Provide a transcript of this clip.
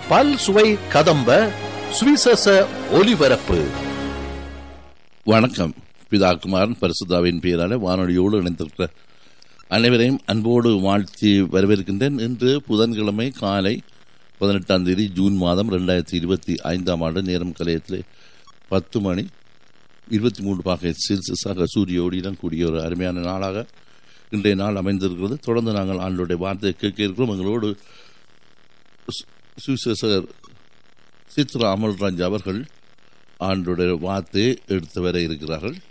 பல் சுவை கதம்ப சுவிசேஷ ஒலிபரப்பு வணக்கம் பிதா குமாரன் பரிசுத்தாவின் பெயரால வானொலியோடு இணைந்திருக்கிற அனைவரையும் அன்போடு வாழ்த்தி வரவேற்கின்றேன் இன்று புதன்கிழமை காலை பதினெட்டாம் தேதி ஜூன் மாதம் ரெண்டாயிரத்தி இருபத்தி ஐந்தாம் ஆண்டு நேரம் கலையத்தில் பத்து மணி இருபத்தி மூன்று பாகை செல்சியஸாக சூரிய ஒளியுடன் கூடிய ஒரு அருமையான நாளாக இன்றைய நாள் அமைந்திருக்கிறது தொடர்ந்து நாங்கள் ஆண்டுடைய வார்த்தையை கேட்க இருக்கிறோம் எங்களோடு சு- சுவிசேஷகர் சித்ரா அமல்ராஜ் அவர்கள் ஆண்டுடைய வார்த்தையை எடுத்து வர இருக்கிறார்கள்